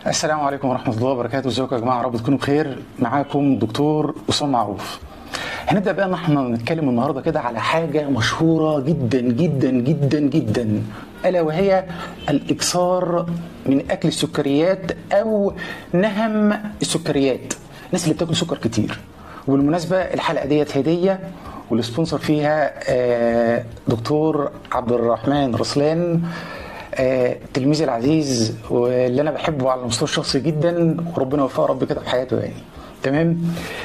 السلام عليكم ورحمة الله وبركاته ازيكم يا جماعة رب تكونوا بخير معاكم دكتور أسامة معروف هنبدأ بقى ان احنا نتكلم النهاردة كده على حاجة مشهورة جدا جدا جدا جدا ألا وهي الإكثار من أكل السكريات أو نهم السكريات الناس اللي بتاكل سكر كتير وبالمناسبة الحلقة ديت هدية والسبونسر فيها آه، دكتور عبد الرحمن رسلان آه، تلميذي العزيز واللي انا بحبه على المستوى الشخصي جدا وربنا يوفقه رب كده في حياته يعني تمام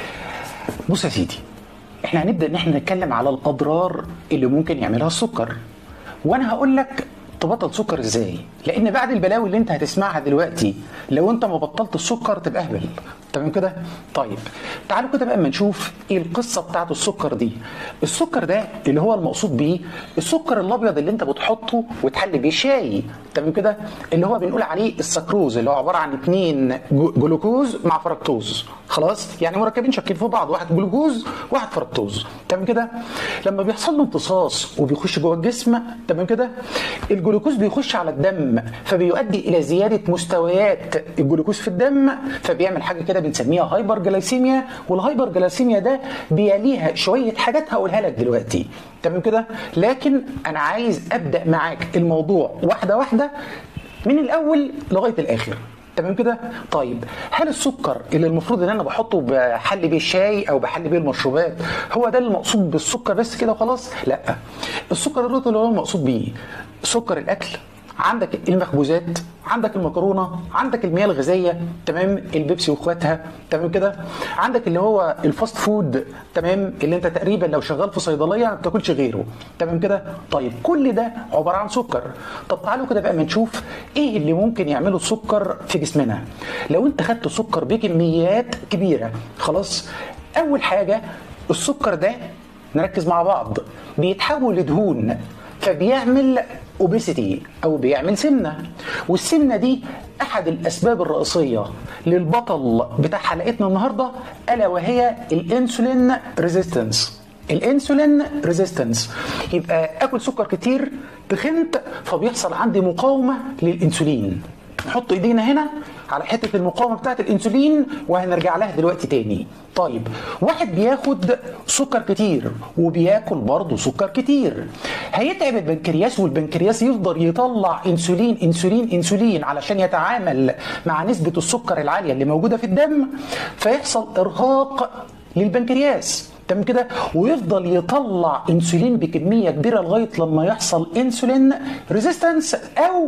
بص يا سيدي احنا هنبدا ان احنا نتكلم على الاضرار اللي ممكن يعملها السكر وانا هقول لك تبطل سكر ازاي لان بعد البلاوي اللي انت هتسمعها دلوقتي لو انت ما بطلت السكر تبقى اهبل تمام كده طيب تعالوا كده بقى اما نشوف ايه القصه بتاعت السكر دي السكر ده اللي هو المقصود بيه السكر الابيض اللي انت بتحطه وتحلي بيه الشاي تمام كده اللي هو بنقول عليه السكروز اللي هو عباره عن اتنين جو- جلوكوز مع فركتوز خلاص يعني مركبين شكل في بعض واحد جلوكوز واحد فركتوز تمام كده لما بيحصل له امتصاص وبيخش جوه الجسم تمام كده الجلوكوز بيخش على الدم فبيؤدي الى زياده مستويات الجلوكوز في الدم فبيعمل حاجه كده بنسميها هايبر جلايسيميا والهايبر جلايسيميا ده بيليها شويه حاجات هقولها لك دلوقتي تمام كده لكن انا عايز ابدا معاك الموضوع واحده واحده من الاول لغايه الاخر تمام كده طيب هل السكر اللي المفروض ان انا بحطه بحل بيه الشاي او بحل بيه المشروبات هو ده المقصود بالسكر بس كده وخلاص لا السكر الرطب اللي هو المقصود بيه سكر الاكل عندك المخبوزات عندك المكرونه عندك المياه الغازيه تمام البيبسي واخواتها تمام كده عندك اللي هو الفاست فود تمام اللي انت تقريبا لو شغال في صيدليه ما بتاكلش غيره تمام كده طيب كل ده عباره عن سكر طب تعالوا كده بقى ما نشوف ايه اللي ممكن يعمله السكر في جسمنا لو انت خدت سكر بكميات كبيره خلاص اول حاجه السكر ده نركز مع بعض بيتحول لدهون فبيعمل اوبيسيتي او بيعمل سمنه والسمنه دي احد الاسباب الرئيسيه للبطل بتاع حلقتنا النهارده الا وهي الانسولين ريزيستنس الانسولين ريزيستنس يبقى اكل سكر كتير تخنت فبيحصل عندي مقاومه للانسولين نحط ايدينا هنا على حته المقاومه بتاعه الانسولين وهنرجع لها دلوقتي تاني طيب واحد بياخد سكر كتير وبياكل برضه سكر كتير هيتعب البنكرياس والبنكرياس يفضل يطلع انسولين انسولين انسولين علشان يتعامل مع نسبه السكر العاليه اللي موجوده في الدم فيحصل ارهاق للبنكرياس تمام كده ويفضل يطلع انسولين بكميه كبيره لغايه لما يحصل انسولين ريزيستنس او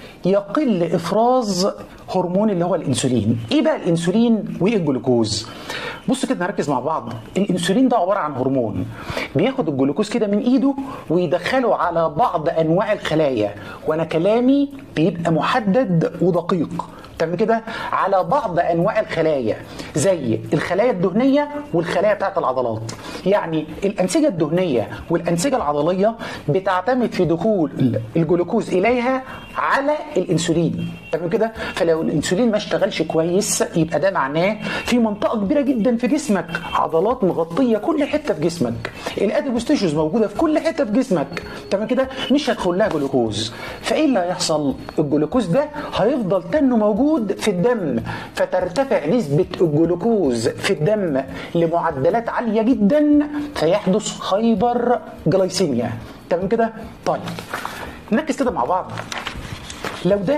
يقل افراز هرمون اللي هو الانسولين ايه بقى الانسولين وايه الجلوكوز بص كده نركز مع بعض الانسولين ده عباره عن هرمون بياخد الجلوكوز كده من ايده ويدخله على بعض انواع الخلايا وانا كلامي بيبقى محدد ودقيق تمام كده على بعض انواع الخلايا زي الخلايا الدهنيه والخلايا بتاعت العضلات يعني الانسجه الدهنيه والانسجه العضليه بتعتمد في دخول الجلوكوز اليها على الانسولين تمام كده فلو الانسولين ما اشتغلش كويس يبقى ده معناه في منطقه كبيره جدا في جسمك عضلات مغطيه كل حته في جسمك الاديبوستيشوز موجوده في كل حته في جسمك تمام كده مش هتدخل لها جلوكوز فايه اللي هيحصل الجلوكوز ده هيفضل تنه موجود في الدم فترتفع نسبه الجلوكوز في الدم لمعدلات عاليه جدا فيحدث هايبر جلايسيميا تمام كده طيب نركز كده مع بعض لو ده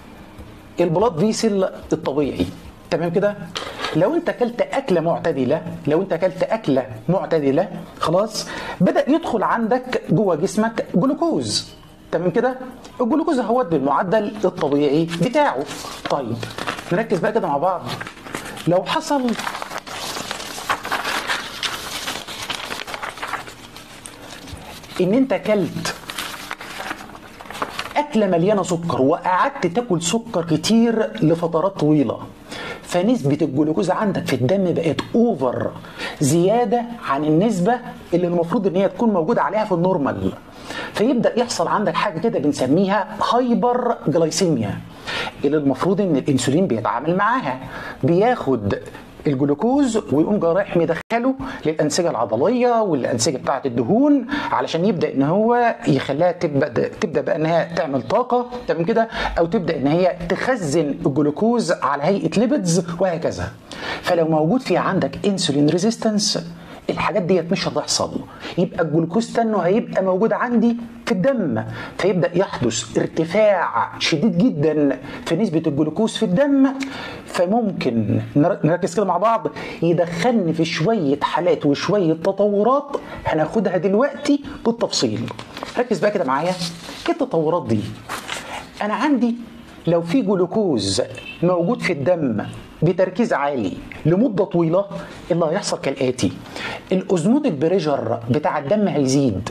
البلاد فيسل الطبيعي تمام كده لو انت اكلت اكله معتدله لو انت اكلت اكله معتدله خلاص بدا يدخل عندك جوه جسمك جلوكوز تمام كده الجلوكوز اهوت بالمعدل الطبيعي بتاعه طيب نركز بقى كده مع بعض لو حصل ان انت اكلت اكله مليانه سكر وقعدت تاكل سكر كتير لفترات طويله فنسبة الجلوكوز عندك في الدم بقت اوفر زيادة عن النسبة اللي المفروض ان هي تكون موجودة عليها في النورمال فيبدأ يحصل عندك حاجة كده بنسميها هايبر جلايسيميا اللي المفروض ان الانسولين بيتعامل معاها بياخد الجلوكوز ويقوم جاي رايح مدخله للانسجه العضليه والانسجه بتاعه الدهون علشان يبدا ان هو يخليها تبدا تبدا بقى انها تعمل طاقه تمام كده او تبدا ان هي تخزن الجلوكوز على هيئه ليبيدز وهكذا فلو موجود في عندك انسولين ريزيستنس الحاجات ديت مش هتحصل يبقى الجلوكوز تنه هيبقى موجود عندي في الدم فيبدا يحدث ارتفاع شديد جدا في نسبه الجلوكوز في الدم فممكن نركز كده مع بعض يدخلني في شويه حالات وشويه تطورات هناخدها دلوقتي بالتفصيل ركز بقى كده معايا ايه التطورات دي انا عندي لو في جلوكوز موجود في الدم بتركيز عالي لمده طويله اللي هيحصل كالاتي الاوزموتيك بريشر بتاع الدم هيزيد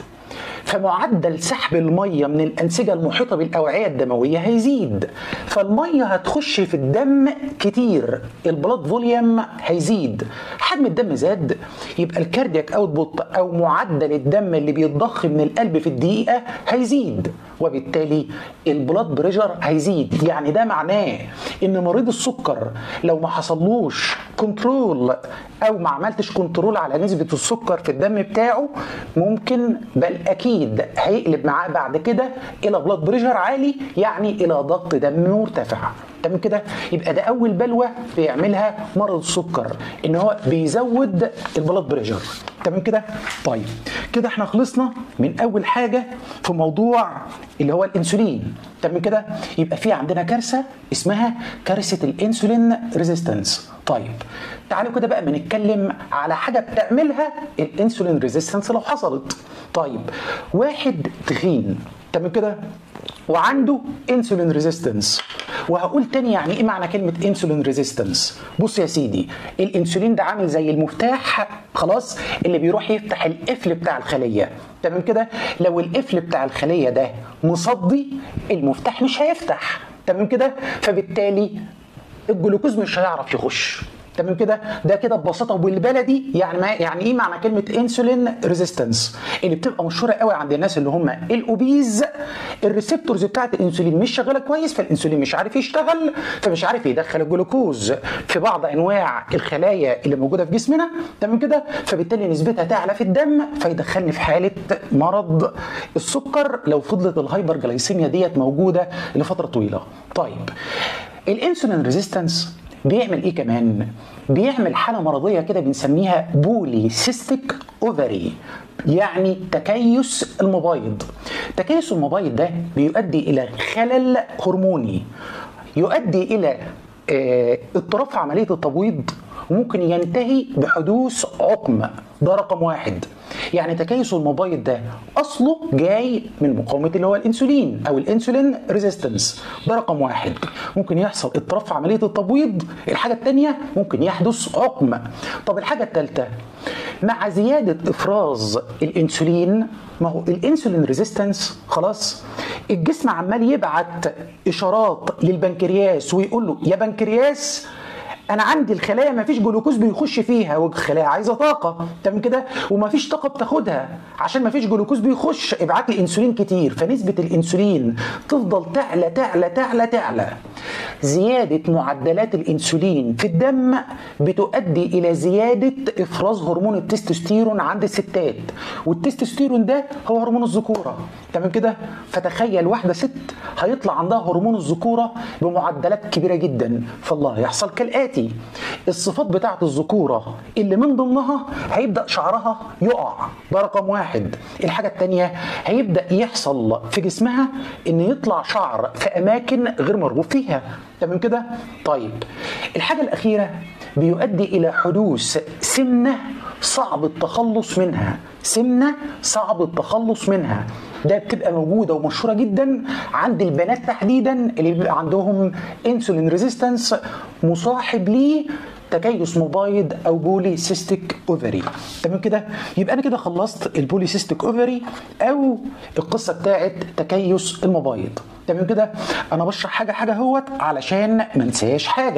فمعدل سحب الميه من الانسجه المحيطه بالاوعيه الدمويه هيزيد فالميه هتخش في الدم كتير البلاد فوليوم هيزيد حجم الدم زاد يبقى الكاردياك اوتبوت او معدل الدم اللي بيتضخ من القلب في الدقيقه هيزيد وبالتالي البلاد بريشر هيزيد يعني ده معناه ان مريض السكر لو ما حصلوش كنترول او ما عملتش كنترول على نسبه السكر في الدم بتاعه ممكن بل اكيد هيقلب معاه بعد كده الى بلاد بريشر عالي يعني الى ضغط دم مرتفع تمام كده يبقى ده اول بلوه بيعملها مرض السكر ان هو بيزود البلاد بريشر تمام كده طيب كده احنا خلصنا من اول حاجه في موضوع اللي هو الانسولين تمام كده يبقى في عندنا كارثه اسمها كارثه الانسولين ريزيستنس طيب تعالوا كده بقى بنتكلم على حاجه بتعملها الانسولين ريزيستنس لو حصلت طيب واحد تخين تمام كده وعنده انسولين ريزيستنس وهقول تاني يعني ايه معنى كلمه انسولين ريزيستنس بص يا سيدي الانسولين ده عامل زي المفتاح خلاص اللي بيروح يفتح القفل بتاع الخليه تمام كده لو القفل بتاع الخليه ده مصدي المفتاح مش هيفتح تمام كده فبالتالي الجلوكوز مش هيعرف يخش تمام كده ده كده ببساطه وبالبلدي يعني ما يعني ايه معنى كلمه انسولين ريزيستنس اللي بتبقى مشهوره قوي عند الناس اللي هم الاوبيز الريسبتورز بتاعت الانسولين مش شغاله كويس فالانسولين مش عارف يشتغل فمش عارف يدخل الجلوكوز في بعض انواع الخلايا اللي موجوده في جسمنا تمام كده فبالتالي نسبتها تعلى في الدم فيدخلني في حاله مرض السكر لو فضلت الهايبر جلايسيميا ديت موجوده لفتره طويله طيب الانسولين ريزيستنس بيعمل ايه كمان بيعمل حاله مرضيه كده بنسميها بولي سيستيك اوفري يعني تكيس المبايض تكيس المبايض ده بيؤدي الى خلل هرموني يؤدي الى اه اضطراب في عمليه التبويض وممكن ينتهي بحدوث عقم ده رقم واحد يعني تكيس المبايض ده اصله جاي من مقاومه اللي هو الانسولين او الانسولين ريزيستنس ده رقم واحد ممكن يحصل اضطراب في عمليه التبويض الحاجه الثانيه ممكن يحدث عقم طب الحاجه الثالثه مع زياده افراز الانسولين ما هو الانسولين ريزيستنس خلاص الجسم عمال يبعت اشارات للبنكرياس ويقول له يا بنكرياس انا عندي الخلايا ما فيش جلوكوز بيخش فيها والخلايا عايزه طاقه تمام كده وما فيش طاقه بتاخدها عشان ما فيش جلوكوز بيخش ابعت لي انسولين كتير فنسبه الانسولين تفضل تعلى تعلى تعلى تعلى زياده معدلات الانسولين في الدم بتؤدي الى زياده افراز هرمون التستوستيرون عند الستات والتستوستيرون ده هو هرمون الذكوره تمام كده فتخيل واحده ست هيطلع عندها هرمون الذكوره بمعدلات كبيره جدا فالله يحصل كالاتي الاتي الصفات بتاعه الذكوره اللي من ضمنها هيبدا شعرها يقع ده رقم واحد الحاجه الثانيه هيبدا يحصل في جسمها ان يطلع شعر في اماكن غير مرغوب فيها تمام كده طيب الحاجه الاخيره بيؤدي الى حدوث سمنه صعب التخلص منها سمنه صعب التخلص منها ده بتبقى موجوده ومشهوره جدا عند البنات تحديدا اللي بيبقى عندهم انسولين ريزيستنس مصاحب ليه تكيس مبايض او بولي سيستيك اوفري تمام كده يبقى انا كده خلصت البولي سيستيك اوفري او القصه بتاعت تكيس المبايض تمام كده انا بشرح حاجه حاجه اهوت علشان ما انساش حاجه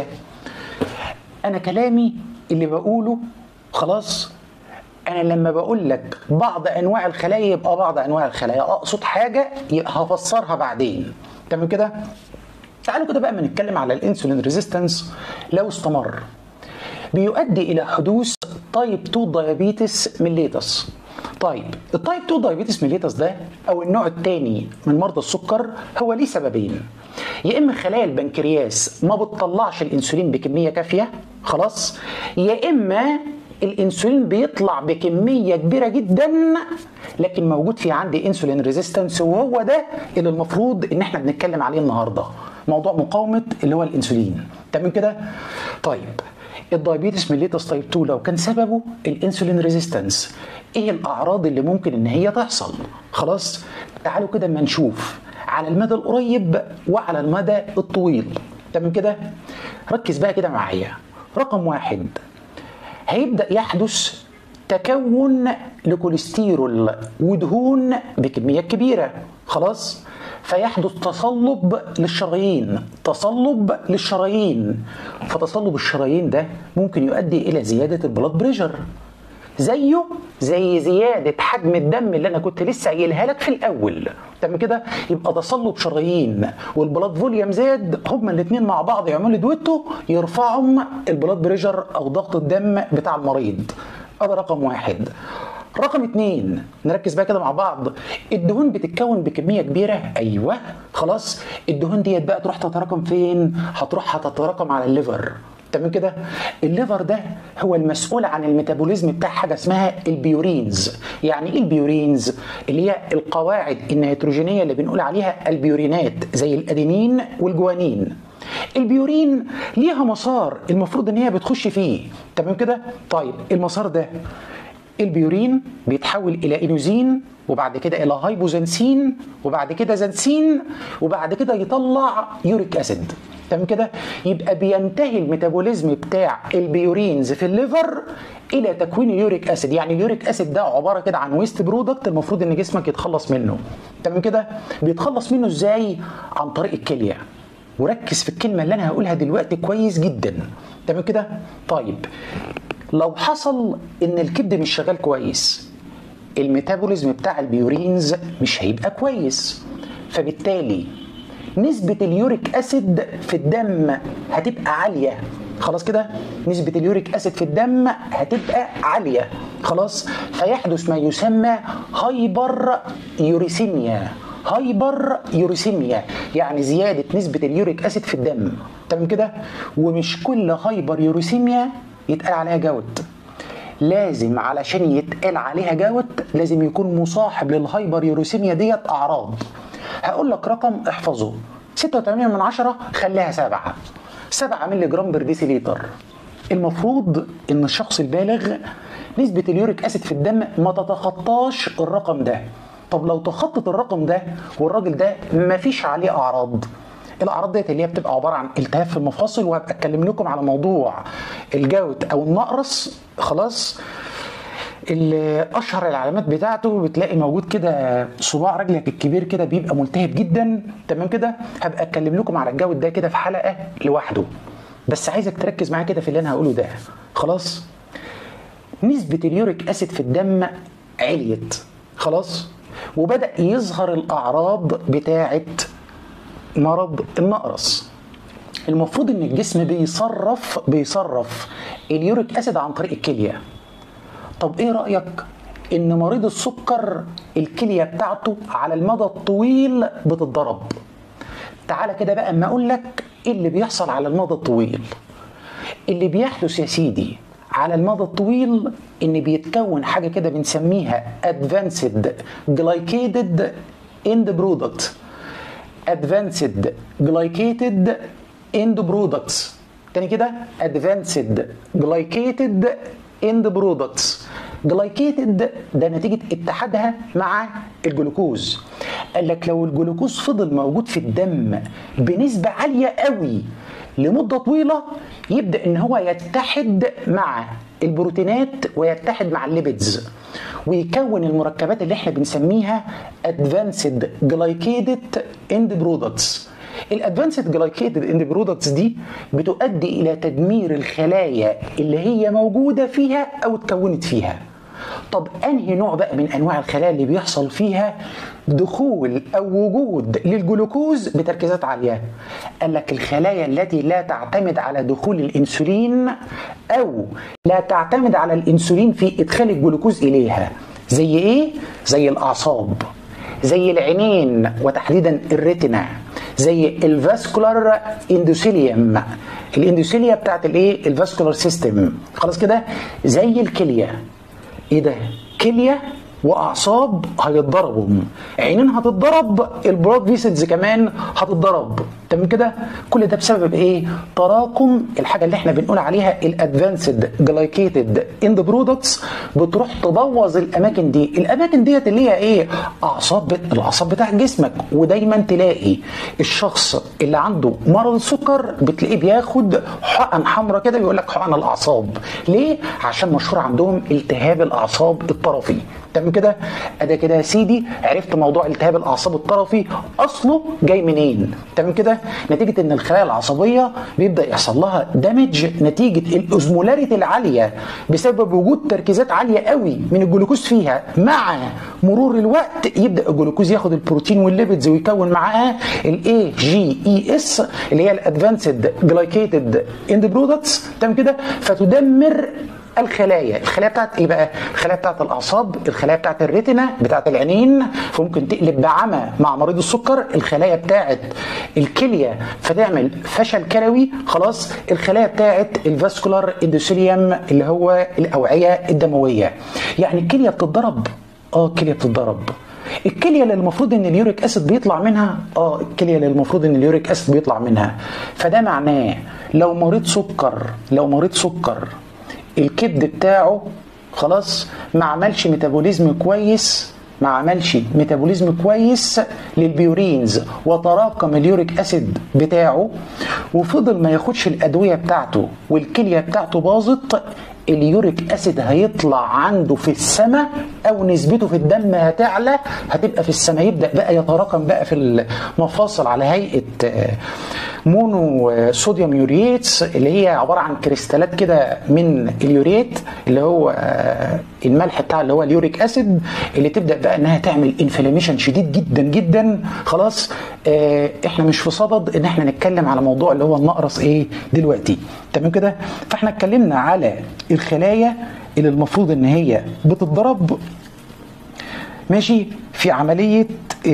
انا كلامي اللي بقوله خلاص انا لما بقول لك بعض انواع الخلايا يبقى بعض انواع الخلايا اقصد حاجه يبقى هفسرها بعدين تمام كده تعالوا كده بقى ما نتكلم على الانسولين ريزيستنس لو استمر بيؤدي الى حدوث تايب 2 دايابيتس ميليتس طيب التايب 2 دايابيتس ميليتس ده او النوع الثاني من مرضى السكر هو ليه سببين يا اما خلايا البنكرياس ما بتطلعش الانسولين بكميه كافيه خلاص يا اما الانسولين بيطلع بكميه كبيره جدا لكن موجود في عندي انسولين ريزيستنس وهو ده اللي المفروض ان احنا بنتكلم عليه النهارده موضوع مقاومه اللي هو الانسولين تمام كده طيب الدايابيتس ميليتس تايب 2 لو كان سببه الانسولين ريزيستنس ايه الاعراض اللي ممكن ان هي تحصل خلاص تعالوا كده اما نشوف على المدى القريب وعلى المدى الطويل تمام كده ركز بقى كده معايا رقم واحد هيبدا يحدث تكون لكوليسترول ودهون بكميات كبيره خلاص فيحدث تصلب للشرايين تصلب للشرايين فتصلب الشرايين ده ممكن يؤدي الى زياده البلاد بريشر زيه زي زياده حجم الدم اللي انا كنت لسه قايلها لك في الاول تمام كده يبقى تصلب شرايين والبلاد فوليوم زاد هما الاثنين مع بعض يعملوا دويتو يرفعوا البلاد بريشر او ضغط الدم بتاع المريض هذا رقم واحد رقم اتنين نركز بقى كده مع بعض الدهون بتتكون بكميه كبيره ايوه خلاص الدهون ديت بقى تروح تتراكم فين هتروح هتتراكم على الليفر تمام كده الليفر ده هو المسؤول عن الميتابوليزم بتاع حاجه اسمها البيورينز يعني ايه البيورينز اللي هي القواعد النيتروجينيه اللي بنقول عليها البيورينات زي الادينين والجوانين البيورين ليها مسار المفروض ان هي بتخش فيه تمام كده طيب المسار ده البيورين بيتحول الى انوزين وبعد كده الى هايبوزنسين وبعد كده زنسين وبعد كده يطلع يوريك اسيد تمام كده يبقى بينتهي الميتابوليزم بتاع البيورينز في الليفر الى تكوين اليوريك اسيد يعني اليوريك اسيد ده عباره كده عن ويست برودكت المفروض ان جسمك يتخلص منه تمام كده بيتخلص منه ازاي عن طريق الكليه وركز في الكلمه اللي انا هقولها دلوقتي كويس جدا تمام كده طيب لو حصل ان الكبد مش شغال كويس الميتابوليزم بتاع البيورينز مش هيبقى كويس فبالتالي نسبة اليوريك أسيد في الدم هتبقى عالية خلاص كده نسبة اليوريك أسيد في الدم هتبقى عالية خلاص فيحدث ما يسمى هايبر يوريسيميا هايبر يوريسيميا يعني زيادة نسبة اليوريك أسيد في الدم تمام كده ومش كل هايبر يوريسيميا يتقال عليها جوت لازم علشان يتقال عليها جوت لازم يكون مصاحب للهايبر يوريسيميا ديت أعراض هقول لك رقم احفظه 86 من عشرة خليها سبعة 7 مللي جرام بر ديسيليتر المفروض ان الشخص البالغ نسبة اليوريك اسيد في الدم ما تتخطاش الرقم ده طب لو تخطط الرقم ده والراجل ده مفيش عليه اعراض الاعراض ديت اللي هي بتبقى عباره عن التهاب في المفاصل وهبقى اتكلم لكم على موضوع الجوت او النقرس خلاص اللي اشهر العلامات بتاعته بتلاقي موجود كده صباع رجلك الكبير كده بيبقى ملتهب جدا تمام كده هبقى اتكلم لكم على الجو ده كده في حلقه لوحده بس عايزك تركز معايا كده في اللي انا هقوله ده خلاص نسبه اليوريك اسيد في الدم عليت خلاص وبدا يظهر الاعراض بتاعه مرض النقرس المفروض ان الجسم بيصرف بيصرف اليوريك اسيد عن طريق الكليه طب ايه رايك ان مريض السكر الكليه بتاعته على المدى الطويل بتتضرب تعالى كده بقى اما اقول لك ايه اللي بيحصل على المدى الطويل اللي بيحدث يا سيدي على المدى الطويل ان بيتكون حاجه كده بنسميها advanced glycated end product advanced glycated end products تاني كده advanced glycated end products جلايكيتد ده نتيجة اتحادها مع الجلوكوز قال لك لو الجلوكوز فضل موجود في الدم بنسبة عالية قوي لمدة طويلة يبدأ ان هو يتحد مع البروتينات ويتحد مع الليبيدز ويكون المركبات اللي احنا بنسميها advanced glycated end products الادفانسد جلايكيتد اند برودكتس دي بتؤدي الى تدمير الخلايا اللي هي موجوده فيها او اتكونت فيها طب انهي نوع بقى من انواع الخلايا اللي بيحصل فيها دخول او وجود للجلوكوز بتركيزات عاليه قال لك الخلايا التي لا تعتمد على دخول الانسولين او لا تعتمد على الانسولين في ادخال الجلوكوز اليها زي ايه زي الاعصاب زي العينين وتحديدا الريتنا زي الفاسكولار اندوثيليوم الاندوثيليا بتاعت الايه الفاسكولار سيستم خلاص كده زي الكليه ايه ده كليه واعصاب هيتضربوا عينين هتتضرب البلاد فيسلز كمان هتتضرب تمام كده كل ده بسبب ايه تراكم الحاجه اللي احنا بنقول عليها الادفانسد جلايكيتد اند برودكتس بتروح تبوظ الاماكن دي الاماكن ديت اللي هي ايه اعصاب بت... الاعصاب بتاع جسمك ودايما تلاقي الشخص اللي عنده مرض السكر بتلاقيه بياخد حقن حمراء كده بيقول لك حقن الاعصاب ليه عشان مشهور عندهم التهاب الاعصاب الطرفي تمام كده ادي كده يا سيدي عرفت موضوع التهاب الاعصاب الطرفي اصله جاي منين تمام كده نتيجه ان الخلايا العصبيه بيبدا يحصل لها دامج نتيجه الاوزمولاريتي العاليه بسبب وجود تركيزات عاليه قوي من الجلوكوز فيها مع مرور الوقت يبدا الجلوكوز ياخد البروتين والليبيدز ويكون معاها الاي جي اي اس اللي هي الادفانسد جلايكيتد اند برودكتس تمام كده فتدمر الخلايا الخلايا بتاعت ايه بقى الخلايا بتاعت الاعصاب الخلايا بتاعت الريتنا بتاعت العينين فممكن تقلب بعمى مع مريض السكر الخلايا بتاعت الكليه فتعمل فشل كلوي خلاص الخلايا بتاعت الفاسكولار اندوثيليوم اللي هو الاوعيه الدمويه يعني الكليه بتتضرب اه الكليه بتتضرب الكليه اللي المفروض ان اليوريك اسيد بيطلع منها اه الكليه اللي المفروض ان اليوريك اسيد بيطلع منها فده معناه لو مريض سكر لو مريض سكر الكبد بتاعه خلاص ما عملش ميتابوليزم كويس ما عملش ميتابوليزم كويس للبيورينز وتراكم اليوريك اسيد بتاعه وفضل ما ياخدش الادويه بتاعته والكليه بتاعته باظت اليوريك اسيد هيطلع عنده في السماء او نسبته في الدم هتعلى هتبقى في السماء يبدا بقى يتراكم بقى في المفاصل على هيئه مونو صوديوم يوريتس اللي هي عباره عن كريستالات كده من اليوريت اللي هو الملح بتاع اللي هو اليوريك اسيد اللي تبدا بقى انها تعمل انفلاميشن شديد جدا جدا خلاص احنا مش في صدد ان احنا نتكلم على موضوع اللي هو النقرس ايه دلوقتي تمام كده فاحنا اتكلمنا على الخلايا اللي المفروض ان هي بتتضرب ماشي في عمليه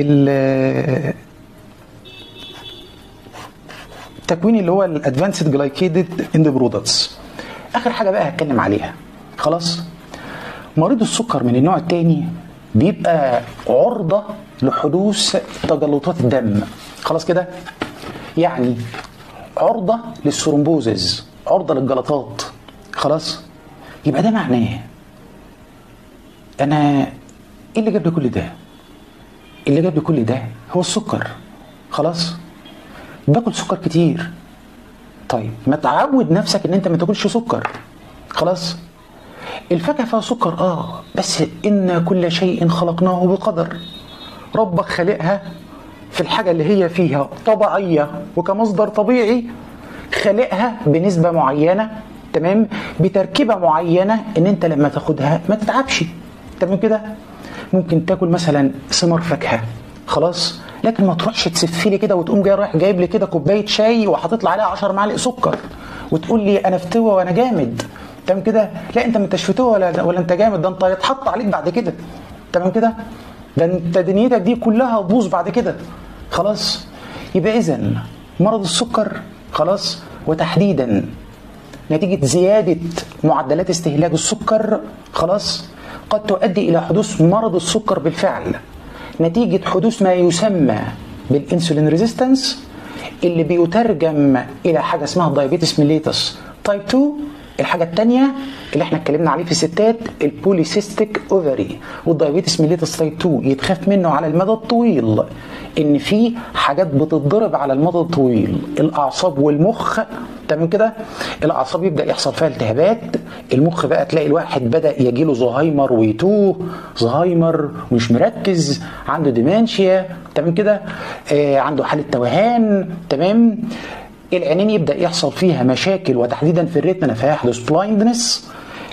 التكوين اللي هو الادفانسد جلايكيدد اند برودكتس اخر حاجه بقى هتكلم عليها خلاص مريض السكر من النوع الثاني بيبقى عرضه لحدوث تجلطات الدم خلاص كده يعني عرضه للثرومبوزز عرضه للجلطات خلاص يبقى ده معناه انا ايه اللي جاب لي كل ده اللي جاب لي كل ده هو السكر خلاص باكل سكر كتير طيب ما تعود نفسك ان انت ما تاكلش سكر خلاص الفاكهه فيها سكر اه بس ان كل شيء خلقناه بقدر ربك خالقها في الحاجه اللي هي فيها طبيعيه وكمصدر طبيعي خالقها بنسبه معينه تمام بتركيبه معينه ان انت لما تاخدها ما تتعبش تمام كده ممكن تاكل مثلا ثمار فاكهه خلاص لكن ما تروحش تسف لي كده وتقوم جاي رايح جايب لي كده كوبايه شاي وحاطط لي عليها 10 معالق سكر وتقول لي انا فتوى وانا جامد تمام كده لا انت ما انتش فتوى ولا ولا انت جامد ده انت هيتحط عليك بعد كده تمام كده ده انت دنيتك دي كلها هتبوظ بعد كده خلاص يبقى اذا مرض السكر خلاص وتحديدا نتيجة زيادة معدلات استهلاك السكر خلاص قد تؤدي إلى حدوث مرض السكر بالفعل نتيجة حدوث ما يسمى بالانسولين ريزيستنس اللي بيترجم إلى حاجة اسمها دايابيتس ميليتس تايب 2 الحاجة الثانية اللي احنا اتكلمنا عليه في الستات البوليسيستيك اوفري والدايابيتس ميليتس تايب 2 يتخاف منه على المدى الطويل ان في حاجات بتتضرب على المدى الطويل الاعصاب والمخ تمام كده الاعصاب يبدا يحصل فيها التهابات المخ بقى تلاقي الواحد بدا يجيله زهايمر ويتوه زهايمر ومش مركز عنده ديمانشيا تمام كده آه عنده حاله توهان تمام العينين يبدا يحصل فيها مشاكل وتحديدا في الريتنا فيحدث بلايندنس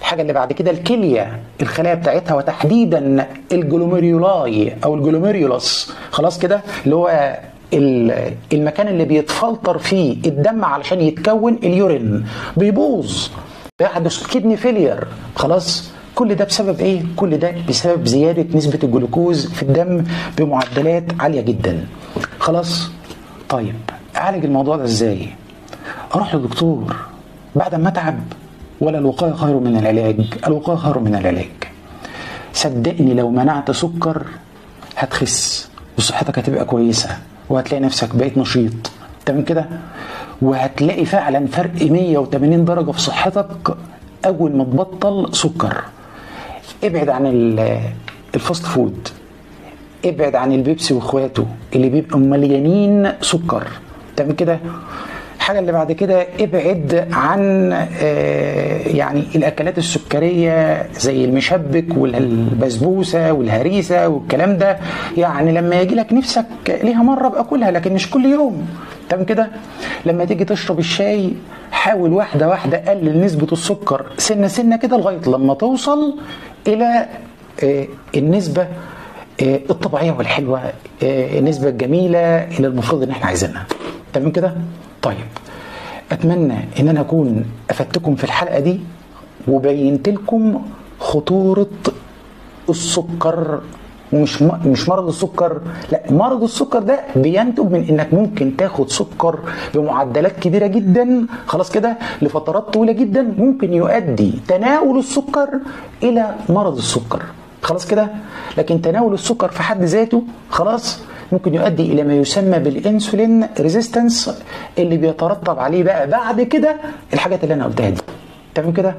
الحاجه اللي بعد كده الكليه الخلايا بتاعتها وتحديدا الجلوميريولاي او الجلوميريولاس خلاص كده اللي هو المكان اللي بيتفلتر فيه الدم علشان يتكون اليورين بيبوظ بيحدث كدني فيلير خلاص كل ده بسبب ايه؟ كل ده بسبب زياده نسبه الجلوكوز في الدم بمعدلات عاليه جدا. خلاص؟ طيب اعالج الموضوع ده ازاي؟ اروح لدكتور بعد ما اتعب ولا الوقايه خير من العلاج؟ الوقايه خير من العلاج. صدقني لو منعت سكر هتخس وصحتك هتبقى كويسه وهتلاقي نفسك بقيت نشيط تمام كده؟ وهتلاقي فعلا فرق 180 درجه في صحتك اول ما تبطل سكر ابعد عن الفاست فود ابعد عن البيبسي واخواته اللي بيبقوا مليانين سكر تمام كده الحاجة اللي بعد كده ابعد عن يعني الأكلات السكرية زي المشبك والبسبوسة والهريسة والكلام ده يعني لما يجي لك نفسك ليها مرة بقى كلها لكن مش كل يوم تمام كده لما تيجي تشرب الشاي حاول واحدة واحدة قلل نسبة السكر سنة سنة كده لغاية لما توصل إلى النسبة الطبيعية والحلوة النسبة الجميلة اللي المفروض إن احنا عايزينها تمام كده؟ طيب أتمنى إن أنا أكون أفدتكم في الحلقة دي وبينت لكم خطورة السكر ومش مش مرض السكر لا مرض السكر ده بينتج من انك ممكن تاخد سكر بمعدلات كبيره جدا خلاص كده لفترات طويله جدا ممكن يؤدي تناول السكر الى مرض السكر خلاص كده لكن تناول السكر في حد ذاته خلاص ممكن يؤدي الى ما يسمى بالانسولين ريزيستنس اللي بيترتب عليه بقى بعد كده الحاجات اللي انا قلتها دي تمام كده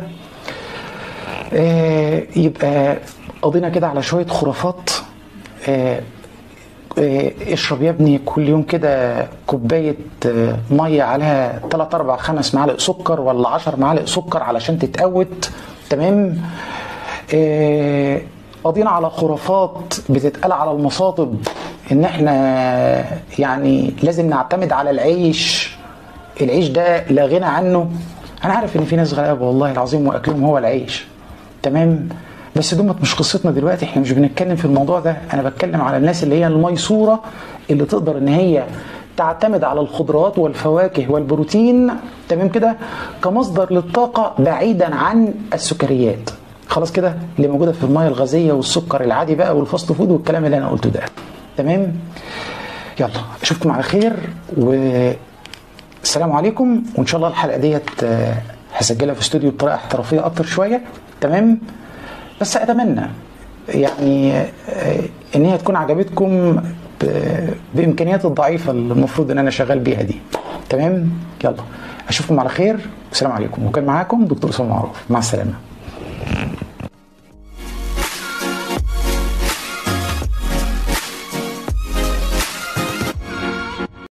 آه يبقى قضينا كده على شويه خرافات آه آه اشرب يا ابني كل يوم كده كوبايه آه ميه عليها 3 4 5 معالق سكر ولا 10 معالق سكر علشان تتقوت تمام آه قضينا على خرافات بتتقال على المصاطب ان احنا يعني لازم نعتمد على العيش العيش ده لا غنى عنه انا عارف ان في ناس غلابه والله العظيم واكلهم هو العيش تمام بس دومت مش قصتنا دلوقتي احنا مش بنتكلم في الموضوع ده انا بتكلم على الناس اللي هي الميسوره اللي تقدر ان هي تعتمد على الخضروات والفواكه والبروتين تمام كده كمصدر للطاقه بعيدا عن السكريات خلاص كده اللي موجوده في الميه الغازيه والسكر العادي بقى والفاست فود والكلام اللي انا قلته ده تمام يلا اشوفكم على خير والسلام عليكم وان شاء الله الحلقه ديت هسجلها في استوديو بطريقه احترافيه اكتر شويه تمام بس اتمنى يعني ان هي تكون عجبتكم بامكانياتي الضعيفه اللي المفروض ان انا شغال بيها دي تمام يلا اشوفكم على خير والسلام عليكم وكان معاكم دكتور اسامه معروف مع السلامه